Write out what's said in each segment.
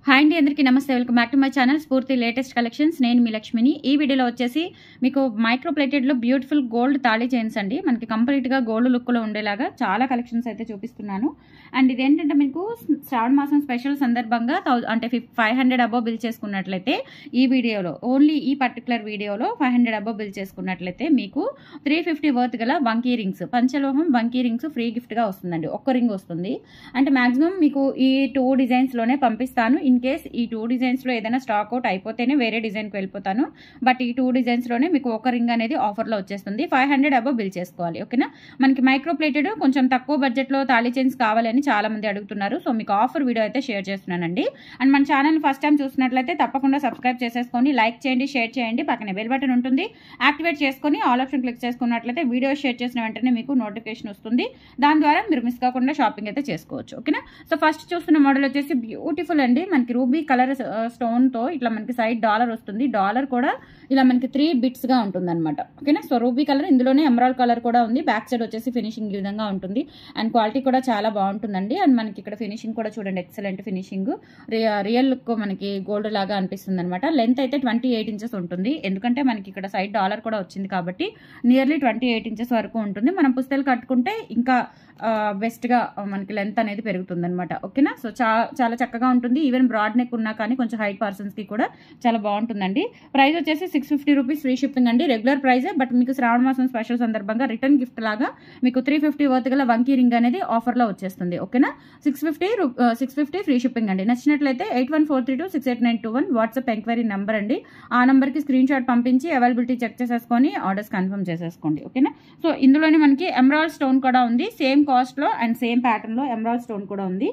hi అండి అందరికీ నమస్తే welcome back to my channel Spoorthi latest collections నేను మీ లక్ష్మిని ఈ వీడియోలో వచ్చేసి మీకు మైక్రో ప్లేటెడ్లో బ్యూటిఫుల్ గోల్డ్ తాళీ చైన్స్ అండి మనకి కంప్లీట్గా గోల్డ్ లుక్లో ఉండేలాగా చాలా కలెక్షన్స్ అయితే చూపిస్తున్నాను అండ్ ఇదేంటంటే మీకు శ్రావణ మాసం స్పెషల్ సందర్భంగా థౌ అంటే ఫిఫ్ ఫైవ్ హండ్రెడ్ అబోవ్ బిల్ చేసుకున్నట్లయితే ఈ వీడియోలో ఓన్లీ ఈ పర్టికులర్ వీడియోలో ఫైవ్ హండ్రెడ్ అబోవ్ బిల్ చేసుకున్నట్లయితే మీకు త్రీ ఫిఫ్టీ వర్త్ గల వంకీ రింగ్స్ పంచలోహం వంకీ రింగ్స్ ఫ్రీ గిఫ్ట్గా వస్తుందండి ఒక్క రింగ్ వస్తుంది అంటే మాక్సిమం మీకు ఈ టూ డిజైన్స్లోనే పంపిస్తాను ఇన్ కేస్ ఈ టూ డిజైన్స్లో ఏదైనా స్టాక్ అవుట్ అయిపోతేనే వేరే డిజైన్కి వెళ్ళిపోతాను బట్ ఈ టూ డిజైన్స్లోనే మీకు ఒక రింగ్ అనేది ఆఫర్లో వచ్చేస్తుంది ఫైవ్ హండ్రెడ్ అబవ్ బిల్ చేసుకోవాలి ఓకేనా మనకి మైక్రో ప్లేటెడ్ కొంచెం తక్కువ బడ్జెట్లో తాళీ చైన్స్ కావాలని చాలా మంది అడుగుతున్నారు సో మీకు ఆఫర్ వీడియో అయితే షేర్ చేస్తున్నానండి అండ్ మన ఛానల్ ఫస్ట్ టైం చూసినట్లయితే తప్పకుండా సబ్స్క్రైబ్ చేసేసుకొని లైక్ చేయండి షేర్ చేయండి పక్కనే బెల్ బటన్ ఉంటుంది యాక్టివేట్ చేసుకొని ఆల్ ఆప్షన్ క్లిక్ చేసుకున్నట్లయితే వీడియో షేర్ చేసిన వెంటనే మీకు నోటిఫికేషన్ వస్తుంది దాని ద్వారా మీరు మిస్ కాకుండా షాపింగ్ అయితే చేసుకోవచ్చు ఓకేనా సో ఫస్ట్ చూస్తున్న మోడల్ వచ్చేసి బ్యూటిఫుల్ అండి మనకి రూబీ కలర్ స్టోన్తో ఇట్లా మనకి సైడ్ డాలర్ వస్తుంది డాలర్ కూడా ఇలా మనకి త్రీ బిట్స్గా ఉంటుంది అనమాట ఓకేనా సో రూబీ కలర్ ఇందులోనే ఎమరాల్డ్ కలర్ కూడా ఉంది బ్యాక్ సైడ్ వచ్చేసి ఫినిషింగ్ ఈ విధంగా ఉంటుంది అండ్ క్వాలిటీ కూడా చాలా బాగుంటుందండి అండ్ మనకి ఇక్కడ ఫినిషింగ్ కూడా చూడండి ఎక్సలెంట్ ఫినిషింగ్ రియల్ లుక్ మనకి గోల్డ్ లాగా అనిపిస్తుంది అనమాట లెంత్ అయితే ట్వంటీ ఎయిట్ ఇంచెస్ ఉంటుంది ఎందుకంటే మనకి ఇక్కడ సైడ్ డాలర్ కూడా వచ్చింది కాబట్టి నియర్లీ ట్వంటీ ఎయిట్ ఇంచెస్ వరకు ఉంటుంది మనం పుస్తకాలు కట్టుకుంటే ఇంకా బెస్ట్గా మనకి లెంత్ అనేది పెరుగుతుంది అనమాట ఓకేనా సో చా చాలా చక్కగా ఉంటుంది ఈవెన్ బ్రాడ్ నెక్ ఉన్నా కానీ కొంచెం హైట్ పర్సన్స్కి కూడా చాలా బాగుంటుందండి ప్రైస్ వచ్చేసి six fifty rupees free shipping అండి రెగ్యులర్ ప్రైజే బట్ మీకు శ్రావణ మాసం స్పెషల్ సందర్భంగా రిటర్న్ గిఫ్ట్ లాగా మీకు త్రీ ఫిఫ్టీ వర్త్ గల వంకీ రింగ్ అనేది ఆఫర్లో వచ్చేస్తుంది ఓకేనా six fifty six fifty free shipping అండి నచ్చినట్లయితే eight one four three two six eight nine two one WhatsApp enquiry number అండి ఆ నెంబర్కి స్క్రీన్ షాట్ పంపించి అవైలబిలిటీ చెక్ చేసేసుకొని ఆర్డర్స్ కన్ఫర్మ్ చేసేసుకోండి ఓకేనా సో ఇందులోనే మనకి ఎమరాల్డ్ స్టోన్ కూడా ఉంది సేమ్ కాస్ట్లో అండ్ సేమ్ ప్యాటర్న్లో ఎమరాల్డ్ స్టోన్ కూడా ఉంది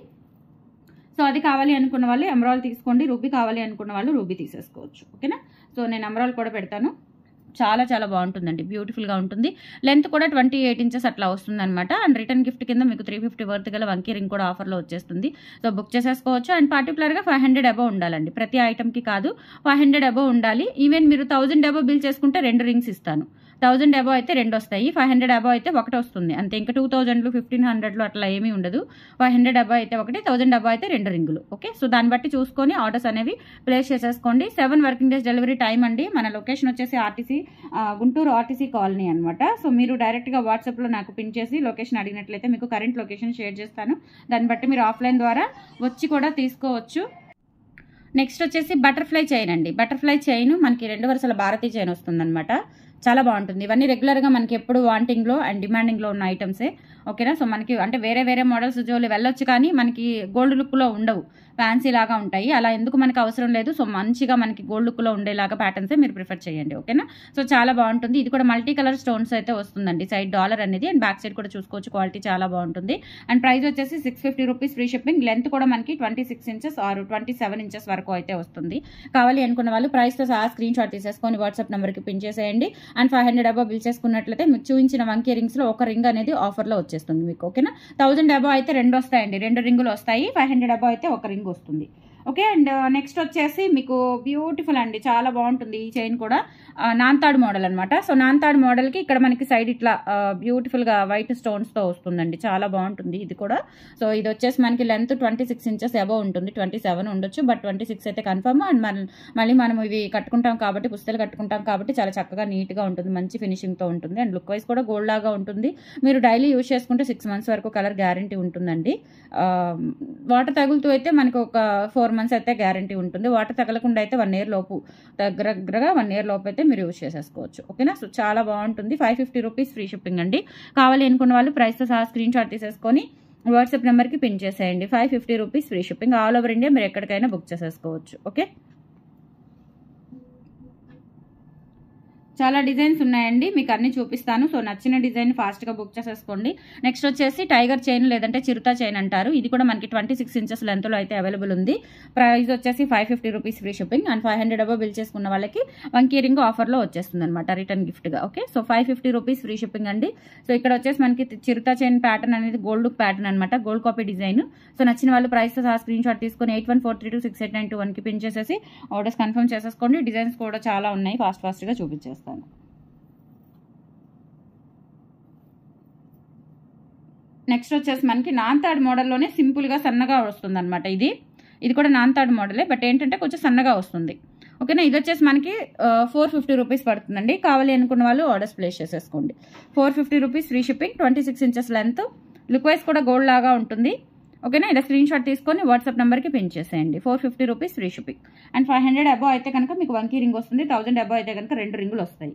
సో అది కావాలి అనుకున్న వాళ్ళు ఎమరాల్ తీసుకోండి రూబీ కావాలి అనుకున్న వాళ్ళు రూబీ తీసేసుకోవచ్చు ఓకేనా సో నేను ఎమరాల్ కూడా పెడతాను చాలా చాలా బాగుంటుందండి బ్యూటిఫుల్గా ఉంటుంది లెంత్ కూడా ట్వంటీ ఎయిట్ ఇంచెస్ అట్లా వస్తుంది అనమాట అండ్ రిటర్న్ గిఫ్ట్ కింద మీకు త్రీ ఫిఫ్టీ వర్త్ గల వంకీ రింగ్ కూడా ఆఫర్లో వచ్చేస్తుంది సో బుక్ చేసేసుకోవచ్చు అండ్ పర్టికులర్గా ఫైవ్ హండ్రెడ్ అబవ్ ఉండాలండి ప్రతి ఐటమ్కి కాదు ఫైవ్ హండ్రెడ్ అబవ్ ఉండాలి ఈవెన్ మీరు థౌజండ్ అబవ్ బిల్ చేసుకుంటే రెండు రింగ్స్ ఇస్తాను థౌజండ్ అబవ్ అయితే రెండు వస్తాయి ఫైవ్ హండ్రెడ్ అబవ్ అయితే ఒకటి వస్తుంది అంతే ఇంకా టూ థౌజండ్లు ఫిఫ్టీన్ హండ్రెడ్లు అట్లా ఏమీ ఉండదు ఫైవ్ హండ్రెడ్ అబవ్ అయితే ఒకటి థౌజండ్ అబవ్ అయితే రెండు రింగులు ఓకే సో దాన్ని బట్టి చూసుకొని ఆర్డర్స్ అనేవి ప్లేస్ చేసేసుకోండి seven working days delivery time అండి మన లొకేషన్ వచ్చేసి ఆర్టీసీ గుంటూరు ఆర్టీసీ కాలనీ అనమాట సో మీరు డైరెక్ట్గా వాట్సాప్లో నాకు పిన్ చేసి లొకేషన్ అడిగినట్లయితే మీకు కరెంట్ లొకేషన్ షేర్ చేస్తాను దాన్ని బట్టి మీరు ఆఫ్లైన్ ద్వారా వచ్చి కూడా తీసుకోవచ్చు నెక్స్ట్ వచ్చేసి బటర్ఫ్లై చైన్ అండి బటర్ఫ్లై చైన్ మనకి రెండు వరుసల భారతీయ చైన్ వస్తుందన్నమాట చాలా బాగుంటుంది ఇవన్నీ రెగ్యులర్గా మనకి ఎప్పుడు వాంటింగ్లో అండ్ డిమాండింగ్లో ఉన్న ఐటమ్సే ఓకేనా సో మనకి అంటే వేరే వేరే మోడల్స్ జోలి వెళ్ళొచ్చు కానీ మనకి గోల్డ్ లుక్లో ఉండవు ఫ్యాన్సీ లాగా ఉంటాయి అలా ఎందుకు మనకు అవసరం లేదు సో మంచిగా మనకి గోల్డ్ లుక్లో ఉండేలాగా ప్యాటర్న్సే మీరు ప్రిఫర్ చేయండి ఓకేనా సో చాలా బాగుంటుంది ఇది కూడా మల్టీ కలర్ స్టోన్స్ అయితే వస్తుందండి సైడ్ డాలర్ అనేది అండ్ బ్యాక్ సైడ్ కూడా చూసుకోవచ్చు క్వాలిటీ చాలా బాగుంటుంది అండ్ ప్రైస్ వచ్చేసి six fifty rupees free shipping length కూడా మనకి twenty six inches or twenty seven inches వరకు అయితే వస్తుంది కావాలి అనుకున్న వాళ్ళు ప్రైస్తో సహా స్క్రీన్ షాట్ తీసేసుకొని వాట్సాప్ నెంబర్కి పిన్ చేసేయండి and five hundred above bill చేసుకున్నట్లయితే మీకు చూపించిన వంకీ రింగ్స్లో ఒక రింగ్ అనేది ఆఫర్లో వచ్చేస్తుంది మీకు ఓకేనా థౌజండ్ అబో అయితే రెండు వస్తాయండి రెండు రింగులు వస్తాయి ఫైవ్ హండ్రెడ్ అబో అయితే ఒక రింగ్ వస్తుంది ఓకే అండ్ నెక్స్ట్ వచ్చేసి మీకు బ్యూటిఫుల్ అండి చాలా బాగుంటుంది ఈ చైన్ కూడా నాంతాడు మోడల్ అనమాట సో నాంతాడు మోడల్కి ఇక్కడ మనకి సైడ్ ఇట్లా బ్యూటిఫుల్గా వైట్ స్టోన్స్తో వస్తుందండి చాలా బాగుంటుంది ఇది కూడా సో ఇది వచ్చేసి మనకి length twenty six inches above ఉంటుంది ట్వంటీ సెవెన్ ఉండొచ్చు బట్ ట్వంటీ సిక్స్ అయితే కన్ఫర్మ్ అండ్ మన మళ్ళీ మనం ఇవి కట్టుకుంటాం కాబట్టి పుస్తకాలు కట్టుకుంటాం కాబట్టి చాలా చక్కగా నీట్గా ఉంటుంది మంచి ఫినిషింగ్తో ఉంటుంది అండ్ లుక్ వైజ్ కూడా గోల్డ్ లాగా ఉంటుంది మీరు డైలీ యూజ్ చేసుకుంటే సిక్స్ మంత్స్ వరకు కలర్ గ్యారంటీ ఉంటుందండి వాటర్ తగులుతూ అయితే మనకు ఒక ఫోర్ మంత్స్ అయితే గ్యారంటీ ఉంటుంది వాటర్ తగలకుండా అయితే వన్ ఇయర్ లోపు దగ్గర దగ్గరగా వన్ ఇయర్ లోపు అయితే మీరు యూజ్ చేసేసుకోవచ్చు ఓకేనా సో చాలా బాగుంటుంది five fifty rupees free shipping అండి కావాలి అనుకున్న వాళ్ళు ప్రైస్తో సహా స్క్రీన్ షాట్ తీసేసుకొని వాట్సాప్ నెంబర్కి పిన్ చేసేయండి five fifty rupees free shipping all over India మీరు ఎక్కడికైనా బుక్ చేసేసుకోవచ్చు ఓకే చాలా డిజైన్స్ ఉన్నాయండి మీకు అన్ని చూపిస్తాను సో నచ్చిన డిజైన్ ఫాస్ట్గా బుక్ చేసేసుకోండి నెక్స్ట్ వచ్చేసి టైగర్ చైన్ లేదంటే చిరుతా చైన్ అంటారు ఇది కూడా మనకి ట్వంటీ సిక్స్ ఇంచెస్ లెంత్లో అయితే అవైలబుల్ ఉంది ప్రైస్ వచ్చేసి five fifty rupees free shipping and five hundred above bill చేసుకున్న వాళ్ళకి వంకీ రింగ్ ఆఫర్లో వచ్చేస్తుంది అనమాట రిటర్న్ గిఫ్ట్గా okay so five fifty rupees free shipping అండి సో ఇక్కడ వచ్చేసి మనకి చిరుతా చైన్ ప్యాటర్న్ అనేది గోల్డ్ లుక్ ప్యాటర్న్ అనమాట గోల్డ్ కాపీ డిజైన్ సో నచ్చిన వాళ్ళు ప్రైస్తో సహా స్క్రీన్ షాట్ తీసుకొని eight one four three two six eight nine two వన్కి పిన్ చేసేసి ఆర్డర్స్ కన్ఫర్మ్ చేసేసుకోండి డిజైన్స్ కూడా చాలా ఉన్నాయి ఫాస్ట్ ఫాస్ట్గా చూపించేస్తాను నెక్స్ట్ వచ్చేసి మనకి నాంతాడ్ మోడల్లోనే సింపుల్గా సన్నగా వస్తుంది అనమాట ఇది ఇది కూడా నాన్ థర్డ్ మోడలే బట్ ఏంటంటే కొంచెం సన్నగా వస్తుంది ఓకేనా ఇది వచ్చేసి మనకి ఫోర్ ఫిఫ్టీ రూపీస్ పడుతుందండి కావాలి అనుకున్న వాళ్ళు ఆర్డర్స్ ప్లేస్ చేసేసుకోండి four fifty rupees free shipping twenty six inches length look wise కూడా గోల్డ్ లాగా ఉంటుంది ఓకేనా ఇలా స్క్రీన్ షాట్ తీసుకొని వాట్సాప్ నెంబర్కి పిన్ చేసేయండి four fifty rupees free shipping and five hundred above అయితే కనుక మీకు వంకీ రింగ్ వస్తుంది థౌసండ్ అబో అయితే కనుక రెండు రింగులు వస్తాయి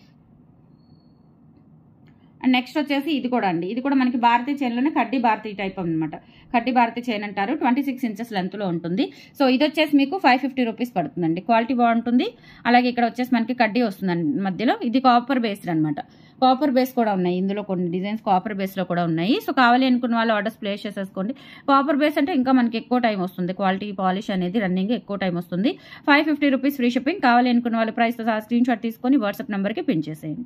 అండ్ నెక్స్ట్ వచ్చేసి ఇది కూడా అండి ఇది కూడా మనకి భారతీయ చైన్లోనే కడ్డీ భారతీయ టైప్ అనమాట కడ్డీ భారతీయ చైన్ అంటారు ట్వంటీ సిక్స్ ఇంచెస్ లెంత్లో ఉంటుంది సో ఇది వచ్చేసి మీకు ఫైవ్ ఫిఫ్టీ రూపీస్ పడుతుందండి క్వాలిటీ బాగుంటుంది అలాగే ఇక్కడ వచ్చేసి మనకి కడ్డీ వస్తుందండి మధ్యలో ఇది కాపర్ బేస్డ్ అనమాట కాపర్ బేస్ కూడా ఉన్నాయి ఇందులో కొన్ని డిజైన్స్ కాపర్ బేస్లో కూడా ఉన్నాయి సో కావాలి అనుకున్న వాళ్ళు ఆర్డర్స్ ప్లేస్ చేసేసుకోండి కాపర్ బేస్ అంటే ఇంకా మనకి ఎక్కువ టైం వస్తుంది క్వాలిటీ పాలిష్ అనేది రన్నింగ్ ఎక్కువ టైం వస్తుంది five fifty rupees free shipping కావాలి అనుకున్న వాళ్ళ ప్రైస్తో సహా స్క్రీన్ షాట్ తీసుకొని వాట్సాప్ నెంబర్కి పిన్ చేసేయండి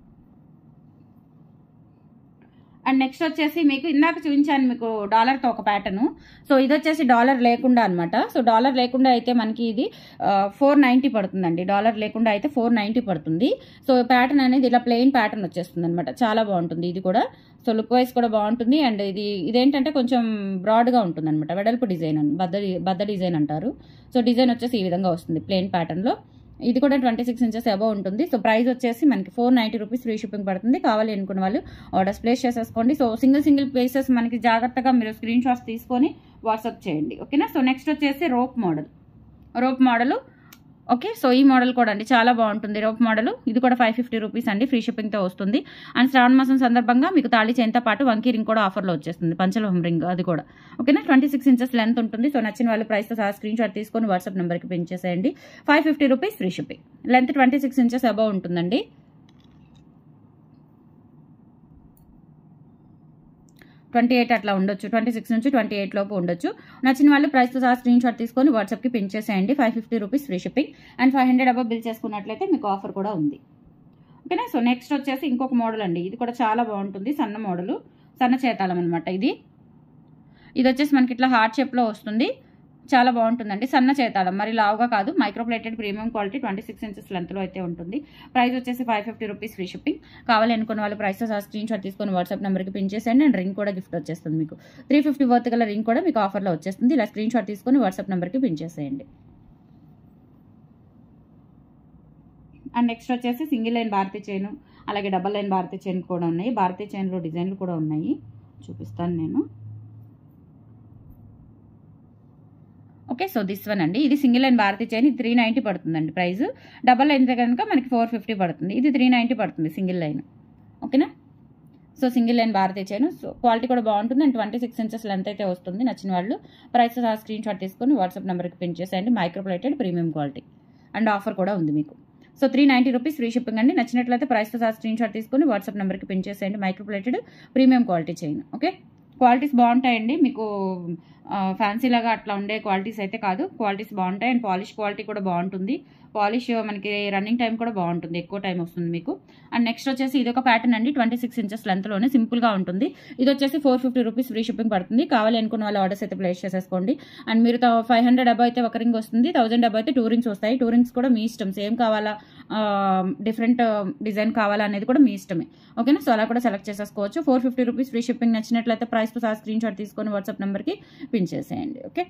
అండ్ నెక్స్ట్ వచ్చేసి మీకు ఇందాక చూపించాను మీకు డాలర్తో ఒక ప్యాటర్న్ సో ఇది వచ్చేసి డాలర్ లేకుండా అనమాట సో డాలర్ లేకుండా అయితే మనకి ఇది ఫోర్ నైంటీ పడుతుందండి డాలర్ లేకుండా అయితే ఫోర్ నైంటీ పడుతుంది సో ప్యాటర్న్ అనేది ఇలా ప్లెయిన్ ప్యాటర్న్ వచ్చేస్తుంది అనమాట చాలా బాగుంటుంది ఇది కూడా సో లుక్ వైజ్ కూడా బాగుంటుంది అండ్ ఇది ఇదేంటంటే కొంచెం బ్రాడ్గా ఉంటుంది అనమాట వెడల్పు డిజైన్ అని బద్ద బద్ద డిజైన్ అంటారు సో డిజైన్ వచ్చేసి ఈ విధంగా వస్తుంది ప్లెయిన్ ప్యాటర్న్లో ఇది కూడా ట్వంటీ సిక్స్ ఇంచెస్ అబవ్ ఉంటుంది సో ప్రైస్ వచ్చేసి మనకి four ninety rupees free shipping పడుతుంది కావాలి అనుకున్న వాళ్ళు ఆర్డర్స్ ప్లేస్ చేసేసుకోండి సో సింగిల్ సింగిల్ ప్లేసెస్ మనకి జాగ్రత్తగా మీరు స్క్రీన్ షాట్స్ తీసుకొని వాట్సాప్ చేయండి ఓకేనా సో నెక్స్ట్ వచ్చేసి rope model rope model okay so ఈ మోడల్ కూడా అండి చాలా బాగుంటుంది రోప్ మోడల్ ఇది కూడా ఫైవ్ ఫిఫ్టీ రూపీస్ అండి ఫ్రీ షిప్పింగ్తో వస్తుంది అండ్ శ్రావణ మాసం సందర్భంగా మీకు తాళి చైన్తో పాటు వంకీ రింగ్ కూడా ఆఫర్లో వచ్చేస్తుంది పంచలోహం రింగ్ అది కూడా ఓకేనా ట్వంటీ సిక్స్ ఇంచెస్ లెంత్ ఉంటుంది సో నచ్చిన వాళ్ళ ప్రైస్తో సహా స్క్రీన్ షాట్ తీసుకొని వాట్సాప్ నెంబర్కి పిన్ చేసేయండి five fifty rupees free shipping length twenty six inches above ఉంటుందండి ట్వంటీ ఎయిట్ అట్లా ఉండొచ్చు ట్వంటీ సిక్స్ నుంచి ట్వంటీ ఎయిట్ లోపు ఉండొచ్చు నచ్చిన వాళ్ళు ప్రైస్తో సహా స్క్రీన్ షాట్ తీసుకొని వాట్సాప్కి పిన్ చేసేయండి five fifty rupees free shipping and five hundred above bill చేసుకున్నట్లయితే మీకు ఆఫర్ కూడా ఉంది ఓకేనా సో నెక్స్ట్ వచ్చేసి ఇంకొక మోడల్ అండి ఇది కూడా చాలా బాగుంటుంది సన్న మోడల్ సన్న చేతాళం అనమాట ఇది ఇది వచ్చేసి మనకి ఇట్లా హార్ట్ షేప్లో వస్తుంది చాలా బాగుంటుందండి సన్న చేతాళం మరి లావుగా కాదు microplated premium quality twenty six inches లెంత్లో అయితే ఉంటుంది ప్రైస్ వచ్చేసి five fifty rupees free shipping కావాలి అనుకున్న వాళ్ళు ప్రైస్ స్క్రీన్ షాట్ తీసుకొని వాట్సాప్ నెంబర్కి పిన్ చేసేయండి అండ్ రింగ్ కూడా గిఫ్ట్ వచ్చేస్తుంది మీకు త్రీ ఫిఫ్టీ వర్త్ గల రింగ్ కూడా మీకు ఆఫర్లో వచ్చేస్తుంది ఇలా స్క్రీన్ షాట్ తీసుకొని వాట్సాప్ నెంబర్కి పిన్ చేసేయండి అండ్ నెక్స్ట్ వచ్చేసి సింగిల్ లైన్ భారతీ చైన్ అలాగే డబల్ లైన్ భారతీ చైన్ కూడా ఉన్నాయి భారతీ చైన్లో డిజైన్లు కూడా ఉన్నాయి చూపిస్తాను నేను ఓకే సో దిస్ వన్ అండి ఇది సింగిల్ లైన్ భారతీ చైన్ ఇది త్రీ నైంటీ పడుతుందండి ప్రైస్ డబల్ లైన్ కనుక మనకి ఫోర్ ఫిఫ్టీ పడుతుంది ఇది త్రీ నైంటీ పడుతుంది సింగిల్ లైన్ ఓకేనా సో సింగిల్ లైన్ భారతీ చైన్ సో క్వాలిటీ కూడా బాగుంటుంది and twenty six inches length అయితే వస్తుంది నచ్చిన వాళ్ళు ప్రైస్ ఆ స్క్రీన్ షాట్ తీసుకొని వాట్సాప్ నెంబర్కి పిన్ చేసేయండి microplated premium quality and offer కూడా ఉంది మీకు so three ninety rupees free shipping అండి నచ్చినట్లయితే ప్రైస్తో సహా స్క్రీన్ షాట్ తీసుకొని వాట్సాప్ నెంబర్కి పిన్ చేసేయండి microplated premium quality chain okay qualities బాగుంటాయండి మీకు ఫ్యాన్సీ లాగా అట్లా ఉండే క్వాలిటీస్ అయితే కాదు క్వాలిటీస్ బాగుంటాయి అండ్ పాలిష్ క్వాలిటీ కూడా బాగుంటుంది పాలిష్ మనకి రన్నింగ్ టైం కూడా బాగుంటుంది ఎక్కువ టైం వస్తుంది మీకు అండ్ నెక్స్ట్ వచ్చేసి ఇది ఒక ప్యాటర్న్ అండి ట్వంటీ సిక్స్ ఇంచెస్ లెంత్లోనే సింపుల్గా ఉంటుంది ఇది వచ్చేసి four fifty rupees free shipping పడుతుంది కావాలి అనుకున్న వాళ్ళ ఆర్డర్స్ అయితే ప్లేస్ చేసేసుకోండి అండ్ మీరు ఫైవ్ హండ్రెడ్ డబ్బా అయితే ఒక రింగ్ వస్తుంది థౌసండ్ డబ్బా అయితే టూ రింగ్స్ వస్తాయి టూ రింగ్స్ కూడా మీ ఇష్టం సేమ్ కావాలా డిఫరెంట్ డిజైన్ కావాలా అనేది కూడా మీ ఇష్టమే ఓకేనా సో అలా కూడా సెలెక్ట్ చేసేసుకోవచ్చు four fifty rupees free shipping నచ్చినట్లయితే ప్రైస్తో సహా స్క్రీన్ షాట్ తీసుకొని వాట్సాప్ నెంబర్కి పిన్ చేసేయండి ఓకే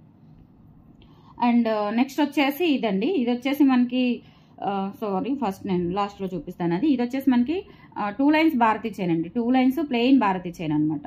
అండ్ నెక్స్ట్ వచ్చేసి ఇదండి ఇది వచ్చేసి మనకి సారీ ఫస్ట్ నేను లాస్ట్లో చూపిస్తాను అది ఇది వచ్చేసి మనకి టూ లైన్స్ భారతీ చైన్ అండి టూ లైన్స్ ప్లెయిన్ భారతీ చైన్ అనమాట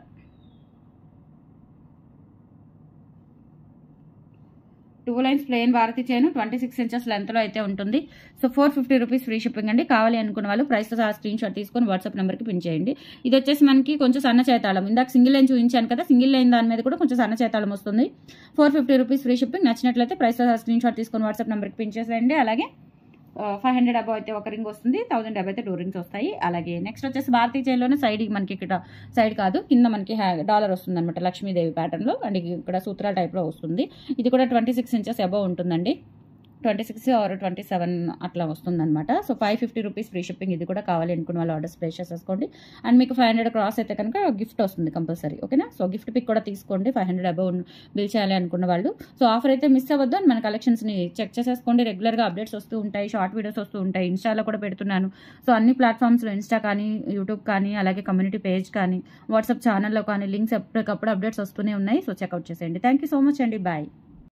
టూ లైన్స్ ప్లెయిన్ భారతీ చైన్ ట్వంటీ సిక్స్ ఇంచెస్ లెంత్లో అయితే ఉంటుంది so four fifty rupees free shipping అండి కావాలి అనుకున్న వాళ్ళు ప్రైస్తో సహా స్క్రీన్ షాట్ తీసుకొని వాట్సాప్ నెంబర్కి పిన్ చేయండి ఇది వచ్చేసి మనకి కొంచెం సన్న చేతాళం ఇందాక సింగిల్ లైన్ చూపించాను కదా సింగిల్ లైన్ దాని మీద కూడా కొంచెం సన్న చేతాళం వస్తుంది four fifty rupees free shipping నచ్చినట్లయితే ప్రైస్తో సహా స్క్రీన్ షాట్ తీసుకొని వాట్సాప్ నెంబర్కి పిన్ చేసేయండి అలాగే ఫైవ్ హండ్రెడ్ అబౌ అయితే ఒక రింగ్ వస్తుంది థౌసండ్ అబౌ అయితే టూ రింగ్స్ వస్తాయి అలాగే నెక్స్ట్ వచ్చేసి భారతీయ చైన్లోనే సైడ్ మనకి ఇక్కడ సైడ్ కాదు కింద మనకి డాలర్ వస్తుంది అనమాట లక్ష్మీదేవి ప్యాటర్న్లో అండ్ ఇక్కడ సూత్రాల టైప్లో వస్తుంది ఇది కూడా ట్వంటీ సిక్స్ ఇంచెస్ అబౌవ్ ఉంటుందండి twenty six or twenty seven అట్లా వస్తుందన్నమాట so five fifty rupees free shipping ఇది కూడా కావాలి అనుకున్న వాళ్ళు ఆర్డర్స్ ప్లేస్ చేసేసుకోండి అండ్ మీకు ఫైవ్ హండ్రెడ్ క్రాస్ అయితే కనుక గిఫ్ట్ వస్తుంది కంపల్సరీ ఓకేనా సో గిఫ్ట్ పిక్ కూడా తీసుకోండి ఫైవ్ హండ్రెడ్ అబౌవ్ బిల్ చేయాలి అనుకున్న వాళ్ళు సో ఆఫర్ అయితే మిస్ అవ్వద్దు అండ్ మన కలెక్షన్స్ని చెక్ చేసేసుకోండి రెగ్యులర్గా అప్డేట్స్ వస్తూ ఉంటాయి షార్ట్ వీడియోస్ వస్తూ ఉంటాయి ఇన్స్టాలో కూడా పెడుతున్నాను సో అన్ని ప్లాట్ఫామ్స్లో ఇన్స్టా కానీ యూట్యూబ్ కానీ అలాగే కమ్యూనిటీ పేజ్ కానీ వాట్సాప్ ఛానల్లో కానీ లింక్స్ ఎప్పటికప్పుడు అప్డేట్స్ వస్తూనే ఉన్నాయి సో చెక్అవుట్ చేసేయండి థ్యాంక్ యూ సో మచ్ అండి బాయ్